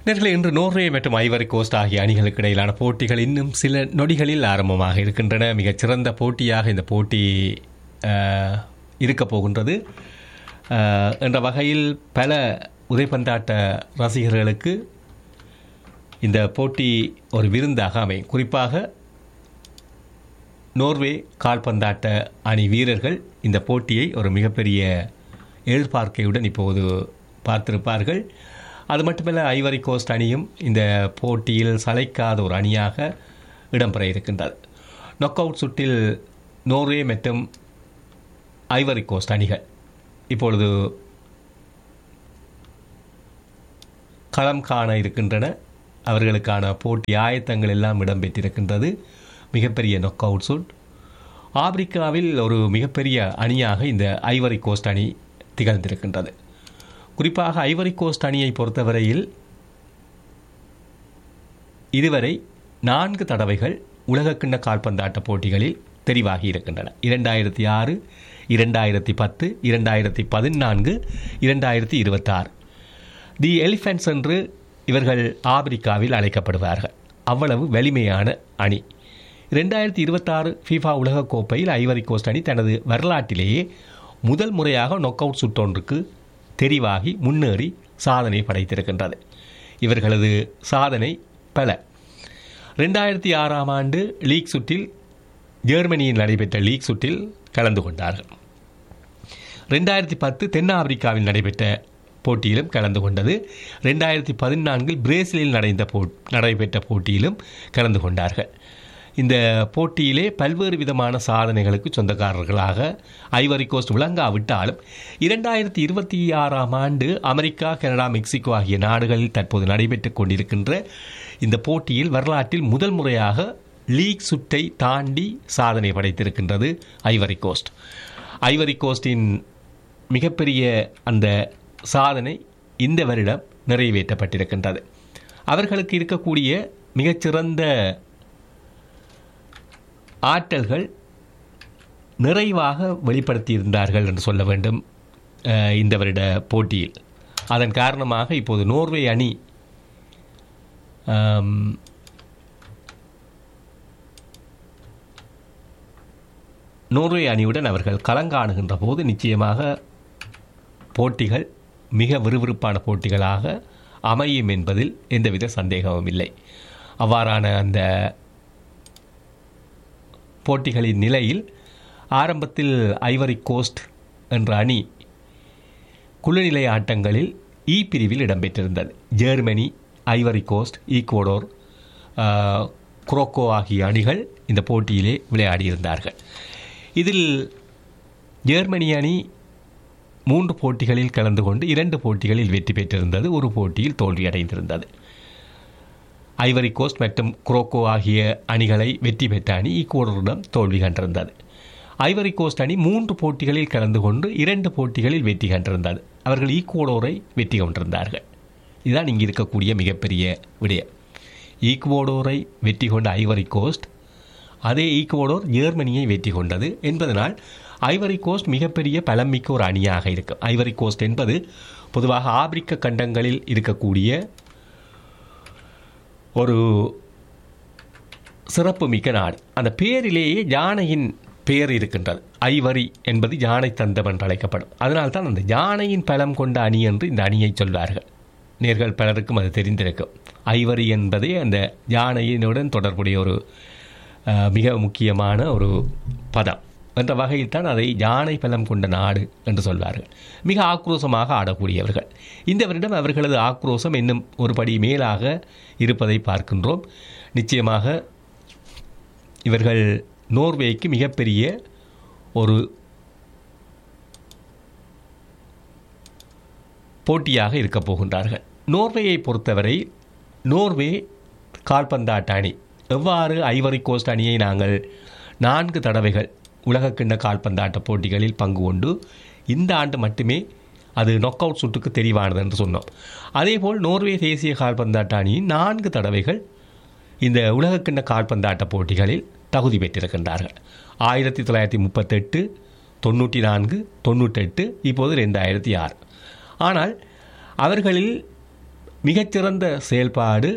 நேர்களை இன்று நோர்வே மற்றும் ஐவரி கோஸ்ட் ஆகிய அணிகளுக்கு இடையிலான போட்டிகள் இன்னும் சில நொடிகளில் ஆரம்பமாக இருக்கின்றன மிகச்சிறந்த போட்டியாக இந்த போட்டி அஹ், இருக்கப் போகின்றது அஹ், என்ற வகையில் பல உதைப்பந்தாட்ட ரசிகர்களுக்கு இந்த போட்டி ஒரு விருந்தாக அமையும் குறிப்பாக நோர்வே கால்பந்தாட்ட அணி வீரர்கள் இந்த போட்டியை ஒரு மிகப்பெரிய எதிர்பார்க்கையுடன் இப்போது பார்த்திருப்பார்கள் அது மட்டுமல்ல ஐவரி கோஸ்ட் அணியும் இந்த போட்டியில் சளைக்காத ஒரு அணியாக இடம்பெற இருக்கின்றது நொக் அவுட் சுற்றில் நோர்வே மற்றும் ஐவரி கோஸ்ட் அணிகள் இப்பொழுது களம் காண இருக்கின்றன அவர்களுக்கான போட்டி ஆயத்தங்கள் எல்லாம் இடம்பெற்றிருக்கின்றது மிகப்பெரிய நொக் அவுட் சுட் ஆப்பிரிக்காவில் ஒரு மிகப்பெரிய அணியாக இந்த ஐவரி கோஸ்ட் அணி திகழ்ந்திருக்கின்றது குறிப்பாக ஐவரி கோஸ்ட் அணியை பொறுத்தவரையில் இதுவரை நான்கு தடவைகள் உலகக்கிண்ண கால்பந்தாட்ட போட்டிகளில் தெரிவாகி இருக்கின்றன இரண்டாயிரத்தி ஆறு இரண்டாயிரத்தி பத்து இரண்டாயிரத்தி பதினான்கு இரண்டாயிரத்தி இருபத்தாறு தி எலிஃபென்ட்ஸ் என்று இவர்கள் ஆப்பிரிக்காவில் அழைக்கப்படுவார்கள் அவ்வளவு வலிமையான அணி ரெண்டாயிரத்தி இருபத்தாறு ஃபீஃபா உலகக் கோப்பையில் ஐவரி கோஸ்ட் அணி தனது வரலாற்றிலேயே முதல் முறையாக நொக் அவுட் சுற்றொன்றுக்கு தெரிவாகி முன்னேறி சாதனை படைத்திருக்கின்றது இவர்களது சாதனை பல ரெண்டாயிரத்தி ஆறாம் ஆண்டு லீக் சுற்றில் ஜெர்மனியில் நடைபெற்ற லீக் சுற்றில் கலந்து கொண்டார்கள் ரெண்டாயிரத்தி பத்து தென்னாப்பிரிக்காவில் நடைபெற்ற போட்டியிலும் கலந்து கொண்டது ரெண்டாயிரத்தி பதினான்கில் பிரேசிலில் நடைந்த போ நடைபெற்ற போட்டியிலும் கலந்து கொண்டார்கள் இந்த போட்டியிலே பல்வேறு விதமான சாதனைகளுக்கு சொந்தக்காரர்களாக ஐவரி கோஸ்ட் விளங்காவிட்டாலும் இரண்டாயிரத்தி இருபத்தி ஆறாம் ஆண்டு அமெரிக்கா கனடா மெக்சிகோ ஆகிய நாடுகளில் தற்போது நடைபெற்றுக் கொண்டிருக்கின்ற இந்த போட்டியில் வரலாற்றில் முதல் முறையாக லீக் சுற்றை தாண்டி சாதனை படைத்திருக்கின்றது ஐவரி கோஸ்ட் ஐவரி கோஸ்டின் மிகப்பெரிய அந்த சாதனை இந்த வருடம் நிறைவேற்றப்பட்டிருக்கின்றது அவர்களுக்கு இருக்கக்கூடிய மிகச்சிறந்த ஆற்றல்கள் நிறைவாக வெளிப்படுத்தியிருந்தார்கள் என்று சொல்ல வேண்டும் அஹ், இந்த வருட போட்டியில் அதன் காரணமாக இப்போது நோர்வே அணி ஆம், நோர்வே அணியுடன் அவர்கள் கலங்காணுகின்ற போது நிச்சயமாக போட்டிகள் மிக விறுவிறுப்பான போட்டிகளாக அமையும் என்பதில் எந்தவித சந்தேகமும் இல்லை அவ்வாறான அந்த போட்டிகளின் நிலையில் ஆரம்பத்தில் ஐவரி கோஸ்ட் என்ற அணி குழுநிலை ஆட்டங்களில் இ பிரிவில் இடம்பெற்றிருந்தது ஜெர்மனி ஐவரி கோஸ்ட் ஈக்குவடோர் ஆஹ், குரோக்கோ ஆகிய அணிகள் இந்த போட்டியிலே விளையாடியிருந்தார்கள் இதில் ஜெர்மனி அணி மூன்று போட்டிகளில் கலந்து கொண்டு இரண்டு போட்டிகளில் வெற்றி பெற்றிருந்தது ஒரு போட்டியில் தோல்வியடைந்திருந்தது ஐவரி கோஸ்ட் மற்றும் குரோக்கோ ஆகிய அணிகளை வெற்றி பெற்ற அணி ஈக்குவடோரிடம் தோல்வி கண்டிருந்தது ஐவரி கோஸ்ட் அணி மூன்று போட்டிகளில் கலந்து கொண்டு இரண்டு போட்டிகளில் வெற்றி கண்டிருந்தது அவர்கள் ஈக்குவடோரை வெற்றி கொண்டிருந்தார்கள் இதுதான் இங்கு இருக்கக்கூடிய மிகப்பெரிய விடயம் ஈக்குவடோரை வெற்றி கொண்ட ஐவரி கோஸ்ட் அதே ஈக்குவடோர் ஜெர்மனியை வெற்றி கொண்டது என்பதனால் ஐவரி கோஸ்ட் மிகப்பெரிய பலமிக்க ஒரு அணியாக இருக்கும் ஐவரி கோஸ்ட் என்பது பொதுவாக ஆப்பிரிக்க கண்டங்களில் இருக்கக்கூடிய ஒரு சிறப்பு மிக்க நாடு அந்த பேரிலேயே யானையின் பெயர் இருக்கின்றது ஐவரி என்பது யானை தந்தம் என்று அழைக்கப்படும் அதனால்தான் அந்த யானையின் பலம் கொண்ட அணி என்று இந்த அணியை சொல்வார்கள் நேர்கள் பலருக்கும் அது தெரிந்திருக்கும் ஐவரி என்பதே அந்த யானையினுடன் தொடர்புடைய ஒரு அஹ், மிக முக்கியமான ஒரு பதம் என்ற வகையில் தான் அதை யானை பலம் கொண்ட நாடு என்று சொல்வார்கள் மிக ஆக்ரோஷமாக ஆடக்கூடியவர்கள் இந்த வருடம் அவர்களது ஆக்ரோஷம் இன்னும் ஒரு படி மேலாக இருப்பதை பார்க்கின்றோம் நிச்சயமாக இவர்கள் நோர்வேக்கு மிகப்பெரிய ஒரு போட்டியாக இருக்கப் போகின்றார்கள் நோர்வேயை பொறுத்தவரை நோர்வே கால்பந்தாட்ட அணி எவ்வாறு ஐவரி கோஸ்ட் அணியை நாங்கள் நான்கு தடவைகள் உலகக்கிண்ண கால்பந்தாட்ட போட்டிகளில் பங்கு கொண்டு இந்த ஆண்டு மட்டுமே அது நொக் அவுட் சுட்டுக்கு தெரிவானது என்று சொன்னோம் அதேபோல் நோர்வே தேசிய கால்பந்தாட்ட அணியின் நான்கு தடவைகள் இந்த உலகக்கிண்ண கால்பந்தாட்ட போட்டிகளில் தகுதி பெற்றிருக்கின்றார்கள் ஆயிரத்தி தொள்ளாயிரத்தி முப்பத்தெட்டு தொண்ணூற்றி நான்கு தொண்ணூற்றெட்டு இப்போது ரெண்டாயிரத்தி ஆறு ஆனால் அவர்களில் மிகச்சிறந்த செயல்பாடு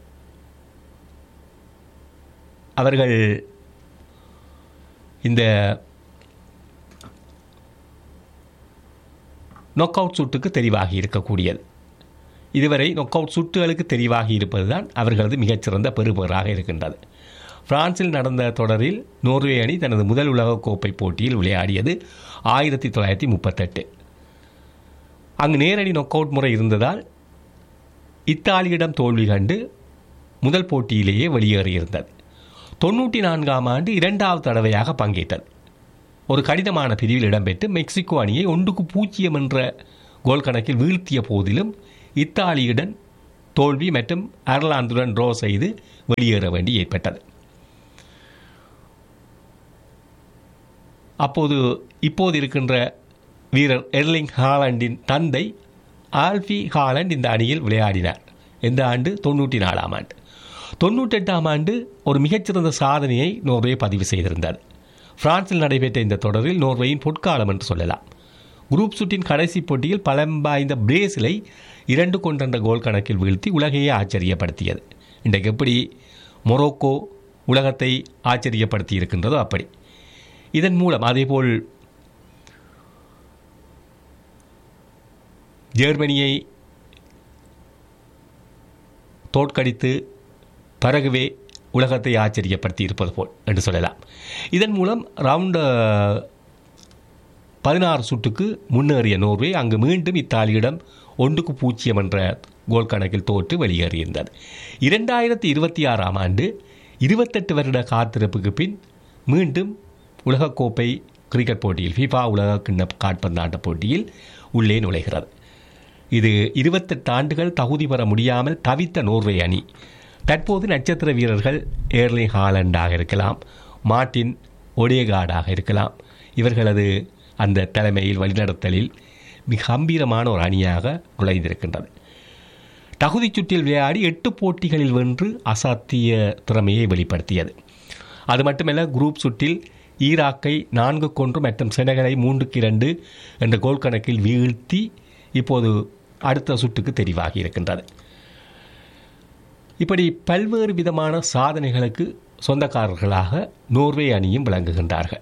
அவர்கள் இந்த நொக் அவுட் சுட்டுக்கு தெரிவாகி இருக்கக்கூடியது இதுவரை நொக் அவுட் சுட்டுகளுக்கு தெரிவாகி இருப்பதுதான் அவர்களது மிகச்சிறந்த பெறுபேறாக இருக்கின்றது பிரான்சில் நடந்த தொடரில் நோர்வே அணி தனது முதல் உலகக்கோப்பை போட்டியில் விளையாடியது ஆயிரத்தி தொள்ளாயிரத்தி முப்பத்தெட்டு அங்கு நேரடி நொக் அவுட் முறை இருந்ததால் இத்தாலியிடம் தோல்வி கண்டு முதல் போட்டியிலேயே வெளியேறியிருந்தது தொண்ணூற்றி நான்காம் ஆண்டு இரண்டாவது தடவையாக பங்கேற்றது ஒரு கடினமான பிரிவில் இடம்பெற்று மெக்சிகோ அணியை ஒன்றுக்கு பூஜ்ஜியம் என்ற கோல் கணக்கில் வீழ்த்திய போதிலும் இத்தாலியுடன் தோல்வி மற்றும் அயர்லாந்துடன் ட்ரோ செய்து வெளியேற வேண்டி ஏற்பட்டது அப்போது இப்போது இருக்கின்ற வீரர் எர்லிங் ஹாலண்டின் தந்தை ஆல்ஃபி ஹாலண்ட் இந்த அணியில் விளையாடினார் எந்த ஆண்டு தொண்ணூற்றி நாலாம் ஆண்டு தொண்ணூற்றெட்டாம் ஆண்டு ஒரு மிகச்சிறந்த சாதனையை நோர்வே பதிவு செய்திருந்தார் பிரான்சில் நடைபெற்ற இந்த தொடரில் நோர்வேயின் பொற்காலம் என்று சொல்லலாம் குரூப் சுற்றின் கடைசி போட்டியில் பலம் வாய்ந்த பிரேசிலை இரண்டு கொண்டென்ற கோல் கணக்கில் வீழ்த்தி உலகையே ஆச்சரியப்படுத்தியது இன்றைக்கு எப்படி மொரோக்கோ உலகத்தை ஆச்சரியப்படுத்தி இருக்கின்றதோ அப்படி இதன் மூலம் அதேபோல் ஜெர்மனியை தோற்கடித்து பரகுவே உலகத்தை ஆச்சரியப்படுத்தி இருப்பது போல் என்று சொல்லலாம் இதன் மூலம் ரவுண்ட் பதினாறு சுட்டுக்கு முன்னேறிய நோர்வே அங்கு மீண்டும் இத்தாலியிடம் ஒன்றுக்கு பூஜ்ஜியம் என்ற கோல் கணக்கில் தோற்று வெளியேறியிருந்தது இரண்டாயிரத்தி இருபத்தி ஆறாம் ஆண்டு இருபத்தெட்டு வருட காத்திருப்புக்கு பின் மீண்டும் உலகக்கோப்பை கிரிக்கெட் போட்டியில் ஃபிஃபா உலக கிண்ண காற்பந்தாட்ட போட்டியில் உள்ளே நுழைகிறது இது இருபத்தெட்டு ஆண்டுகள் தகுதி பெற முடியாமல் தவித்த நோர்வே அணி தற்போது நட்சத்திர வீரர்கள் ஏர்லி ஹாலண்டாக இருக்கலாம் மார்டின் ஒடேகார்டாக இருக்கலாம் இவர்களது அந்த தலைமையில் வழிநடத்தலில் மிக கம்பீரமான ஒரு அணியாக நுழைந்திருக்கின்றது தகுதிச் சுற்றில் விளையாடி எட்டு போட்டிகளில் வென்று அசாத்திய திறமையை வெளிப்படுத்தியது அது மட்டுமல்ல குரூப் சுற்றில் ஈராக்கை நான்கு கொன்று மற்றும் செனகலை மூன்றுக்கு இரண்டு என்ற கோல் கணக்கில் வீழ்த்தி இப்போது அடுத்த சுட்டுக்கு தெரிவாகி இருக்கின்றது இப்படி பல்வேறு விதமான சாதனைகளுக்கு சொந்தக்காரர்களாக நோர்வே அணியும் விளங்குகின்றார்கள்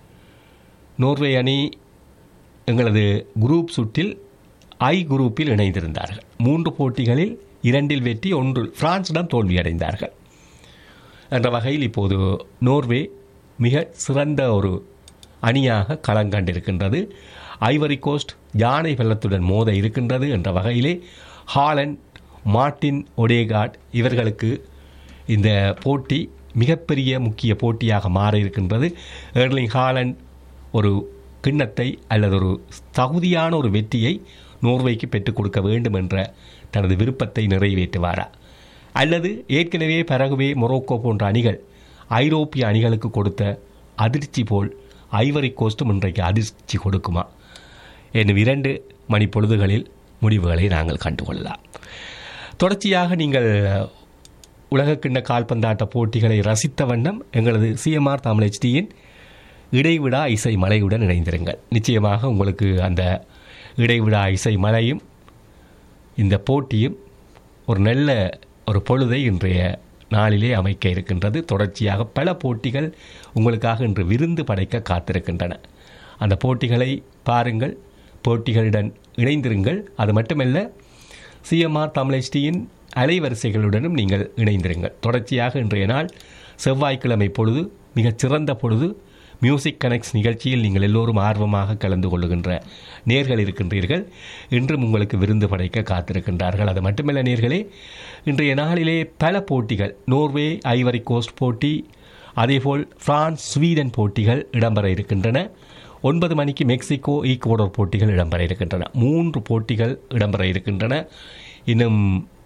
நோர்வே அணி எங்களது குரூப் சுற்றில் ஐ குரூப்பில் இணைந்திருந்தார்கள் மூன்று போட்டிகளில் இரண்டில் வெற்றி ஒன்றில் பிரான்சிடம் தோல்வியடைந்தார்கள் என்ற வகையில் இப்போது நோர்வே மிக சிறந்த ஒரு அணியாக களங்கண்டிருக்கின்றது ஐவரி கோஸ்ட் யானை வெள்ளத்துடன் மோத இருக்கின்றது என்ற வகையிலே ஹாலண்ட் மார்டின் ஒடேகார்ட் இவர்களுக்கு இந்த போட்டி மிகப்பெரிய முக்கிய போட்டியாக மாற இருக்கின்றது ஏர்லிங் ஹாலண்ட் ஒரு கிண்ணத்தை அல்லது ஒரு தகுதியான ஒரு வெற்றியை நோர்வேக்கு பெற்றுக் கொடுக்க வேண்டும் என்ற தனது விருப்பத்தை நிறைவேற்றுவாரா அல்லது ஏற்கனவே பரகுவே மொரோக்கோ போன்ற அணிகள் ஐரோப்பிய அணிகளுக்கு கொடுத்த அதிர்ச்சி போல் ஐவரி கோஸ்டும் இன்றைக்கு அதிர்ச்சி கொடுக்குமா என்னும் இரண்டு மணி பொழுதுகளில் முடிவுகளை நாங்கள் கண்டுகொள்ளலாம் தொடர்ச்சியாக நீங்கள் உலகக்கிண்ண கால்பந்தாட்ட போட்டிகளை ரசித்த வண்ணம் எங்களது சிஎம்ஆர் தமிழ் ஹெச்டியின் இடைவிடா இசை மலையுடன் இணைந்திருங்கள் நிச்சயமாக உங்களுக்கு அந்த இடைவிடா இசை மலையும் இந்த போட்டியும் ஒரு நல்ல ஒரு பொழுதை இன்றைய நாளிலே அமைக்க இருக்கின்றது தொடர்ச்சியாக பல போட்டிகள் உங்களுக்காக இன்று விருந்து படைக்க காத்திருக்கின்றன அந்த போட்டிகளை பாருங்கள் போட்டிகளுடன் இணைந்திருங்கள் அது மட்டுமல்ல சிஎம்ஆர் தமிழ்டியின் அலைவரிசைகளுடனும் நீங்கள் இணைந்திருங்கள் தொடர்ச்சியாக இன்றைய நாள் செவ்வாய்க்கிழமை பொழுது மிகச் சிறந்த பொழுது மியூசிக் கனெக்ட்ஸ் நிகழ்ச்சியில் நீங்கள் எல்லோரும் ஆர்வமாக கலந்து கொள்ளுகின்ற நேர்கள் இருக்கின்றீர்கள் இன்றும் உங்களுக்கு விருந்து படைக்க காத்திருக்கின்றார்கள் அது மட்டுமல்ல நேர்களே இன்றைய நாளிலே பல போட்டிகள் நோர்வே ஐவரி கோஸ்ட் போட்டி அதேபோல் பிரான்ஸ் ஸ்வீடன் போட்டிகள் இடம்பெற இருக்கின்றன ஒன்பது மணிக்கு மெக்சிகோ ஈக்குவடோர் போட்டிகள் இடம்பெற இருக்கின்றன மூன்று போட்டிகள் இடம்பெற இருக்கின்றன இன்னும்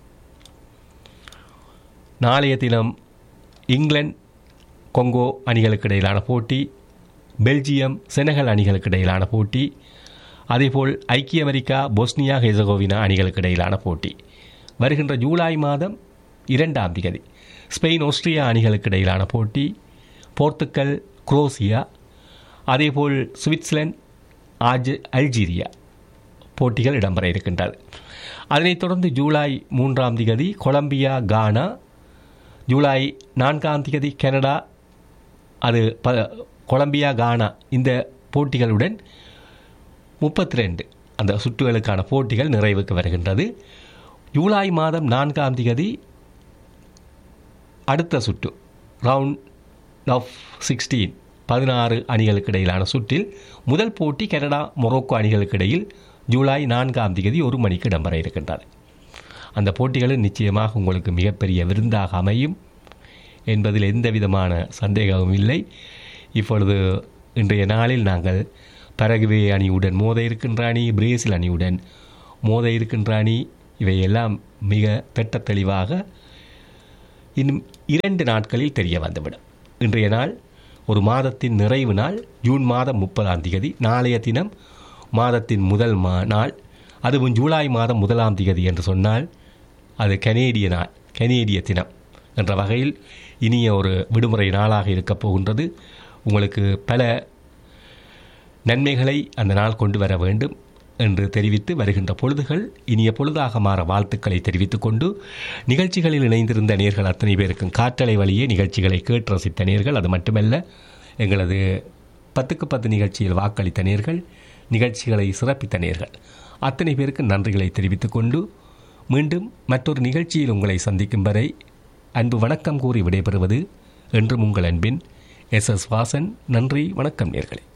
நாளைய தினம் இங்கிலாந்து கொங்கோ அணிகளுக்கு இடையிலான போட்டி பெல்ஜியம் செனகல் அணிகளுக்கு இடையிலான போட்டி அதேபோல் ஐக்கிய அமெரிக்கா பொஸ்னியா ஹெசகோவினா அணிகளுக்கு இடையிலான போட்டி வருகின்ற ஜூலை மாதம் இரண்டாம் தேதி ஸ்பெயின் ஆஸ்திரியா அணிகளுக்கு இடையிலான போட்டி போர்த்துக்கல் குரோசியா அதேபோல் சுவிட்சர்லாந்து ஆஜ் அல்ஜீரியா போட்டிகள் இடம்பெற இருக்கின்றது அதனைத் தொடர்ந்து ஜூலை மூன்றாம் திகதி கொலம்பியா கானா ஜூலை நான்காம் திகதி கனடா அது ப கொலம்பியா கானா இந்த போட்டிகளுடன் முப்பத்தி ரெண்டு அந்த சுற்றுகளுக்கான போட்டிகள் நிறைவுக்கு வருகின்றது ஜூலை மாதம் நான்காம் திகதி அடுத்த சுற்று ரவுண்ட் ஆஃப் சிக்ஸ்டீன் பதினாறு அணிகளுக்கு இடையிலான சுற்றில் முதல் போட்டி கனடா மொரோக்கோ அணிகளுக்கு இடையில் ஜூலை நான்காம் தேதி ஒரு மணிக்கு இடம்பெற இருக்கின்றது அந்த போட்டிகளும் நிச்சயமாக உங்களுக்கு மிகப்பெரிய விருந்தாக அமையும் என்பதில் எந்த விதமான சந்தேகமும் இல்லை இப்பொழுது இன்றைய நாளில் நாங்கள் பரகுவே அணியுடன் மோத இருக்கின்ற அணி பிரேசில் அணியுடன் மோத இருக்கின்ற அணி இவையெல்லாம் மிக திட்ட தெளிவாக இன்னும் இரண்டு நாட்களில் தெரிய வந்துவிடும் இன்றைய நாள் ஒரு மாதத்தின் நிறைவு நாள் ஜூன் மாதம் முப்பதாம் தேதி நாளைய தினம் மாதத்தின் முதல் மா நாள் அதுவும் ஜூலை மாதம் முதலாம் தேதி என்று சொன்னால் அது கனேடிய நாள் கனேடிய தினம் என்ற வகையில் இனிய ஒரு விடுமுறை நாளாக இருக்கப் போகின்றது உங்களுக்கு பல நன்மைகளை அந்த நாள் கொண்டு வர வேண்டும் என்று தெரிவித்து வருகின்ற பொழுதுகள் இனிய பொழுதாக மாற வாழ்த்துக்களை தெரிவித்துக் கொண்டு நிகழ்ச்சிகளில் இணைந்திருந்த நேர்கள் அத்தனை பேருக்கும் காற்றலை வழியே நிகழ்ச்சிகளை கேட்டு ரசித்த நேர்கள் அது மட்டுமல்ல எங்களது பத்துக்கு பத்து நிகழ்ச்சியில் வாக்களித்த நேர்கள் நிகழ்ச்சிகளை சிறப்பித்த நேர்கள் அத்தனை பேருக்கு நன்றிகளை தெரிவித்துக் கொண்டு மீண்டும் மற்றொரு நிகழ்ச்சியில் உங்களை சந்திக்கும் வரை அன்பு வணக்கம் கூறி விடைபெறுவது என்றும் உங்கள் அன்பின் எஸ் எஸ் வாசன் நன்றி வணக்கம் நேர்களே